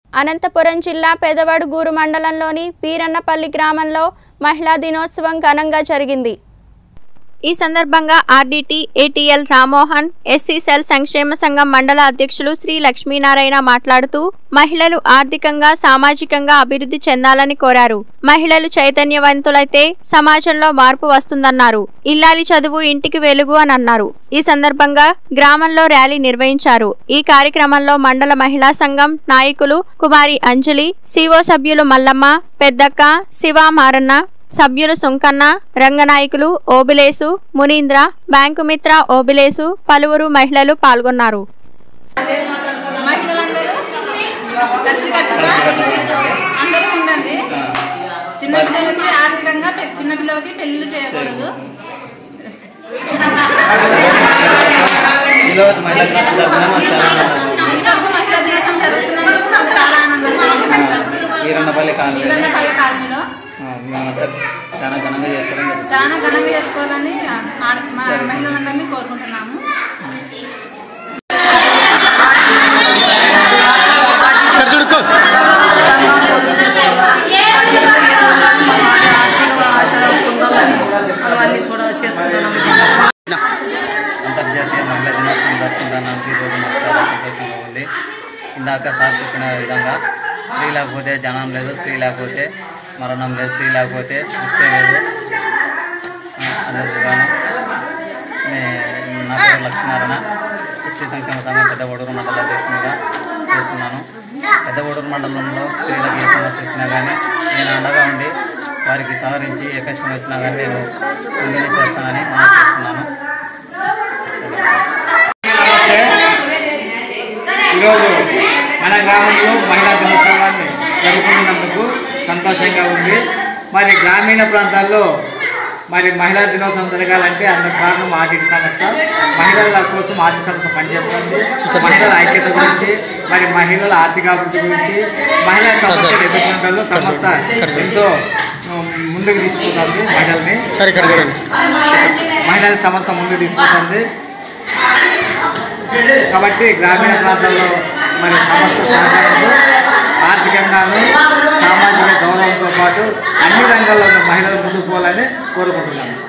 అనంతపురం జిల్లా పెదవడుగూరు మండలంలోని పీరన్నపల్లి గ్రామంలో మహిళా దినోత్సవం ఘనంగా జరిగింది ఈ సందర్భంగా RDT ATL Rammohan SC cell సంక్షేమ సంఘం మండల అధ్యక్షులు శ్రీ లక్ష్మీనారాయణ మాట్లాడుతూ మహిళలు ఆర్థికంగా సామాజికంగా అభివృద్ధి చెందాలని కోరారు మహిళలు చైతన్యవంతులైతే సమాజంలో మార్పు వస్తుందన్నారు ఇల్లాలి చదువు ఇంటికి వెలుగు అని అన్నారు ఈ సందర్భంగా గ్రామంలో ర్యాలీ నిర్వహించారు ఈ కార్యక్రమంలో మండల మహిళా సంఘం నాయకులు కుమారి అంజలి సిఓ సభ్యులు మల్లమ్మ పెద్దక్క శివ మారన్న సభ్యులు సుంకన్న రంగనాయకులు ఓబిలేసు మునీంద్ర బ్యాంకు మిత్ర ఓబిలేసు పలువురు మహిళలు పాల్గొన్నారు మహిళలందరూ కలిసి కట్టుగా అందరూ ఉండండి చిన్న పిల్లలకి ఆర్థికంగా పె- చిన్న పిల్లలకి పెళ్లి చేయకూడదు ఈరోజు మహిళా దినోత్సవం జరుపుకున్నాం మాకు చాలా ఆనందంగా ఉంది. ఈరోజు మహిళా దినోత్సవం జరుగుతున్నందుకు మాకు చాలా ఆనందంగా ఉంది మహిళలకి వీరన్నపల్లి కాలనీ వీరన్నపల్లి కాలనీలో ఆ, మేమంతా చాలా ఘనంగా చేసుకోవడం జరుగుతుంది చాలా ఘనంగా చేసుకోవాలని ఆడ- మా మహిళలందరినీ కోరుకుంటున్నాము అవన్నీ కూడా చేసుకుంటున్నాము అంతర్జాతీయ మహిళా దినోత్సవం జరుపుకుంటున్నాం ఈరోజు మాకు చాలా సంతోషంగా ఉంది ఇందాక సార్ చెప్పిన విధంగా స్త్రీ లేకపోతే జనం లేదు స్త్రీ లేకపోతే మరణం లేదు స్త్రీ లేకపోతే సృష్టి లేదు ఆ, అదే విధానం నే- నా పేరు లక్ష్మీనారాయణ శ్రీ సంక్షేమ సంఘం పెద్ద ఒడూరు మండల అధ్యక్షునిగా చేస్తున్నాను పెద్ద ఒడూరు మండలంలో స్త్రీలకు ఏ సమస్య వచ్చినా కానీ నేను అండగా ఉండి వారికి సహకరించి ఏ కష్టం వచ్చినా కానీ నేను ముందునే చేస్తానని మనం చేస్తున్నాను ఈరోజు మన గ్రామంలో మహిళా దినోత్సవాన్ని జరుపుకున్నందుకు సంతోషంగా ఉంది మరి గ్రామీణ ప్రాంతాల్లో మరి మహిళా దినోత్సవం జరగాలంటే అందుకు కారణం ఆర్థిక సంస్థ మహిళల కోసం ఆర్థిక సంస్థ పనిచేస్తుంది మహిళల ఐక్యత గురించి మరి మహిళల ఆర్థిక అభివృద్ధి గురించి మహిళా సమస్యలు ఎదుర్కొనడంలో సంస్థ ఎంతో ఉమ్, ముందుకు తీసుకుంటుంది మహిళల్ని మహిళల సంస్థ ముందుకు తీసుకుంటుంది కాబట్టి గ్రామీణ ప్రాంతాల్లో మరి సమస్త సహకారంతో ఆర్థికంగాను సామాజిక గౌరవంతో పాటు అన్ని రంగాల్లో ఉన్న మహిళలు ముందుకు పోవాలని కోరుకుంటున్నాను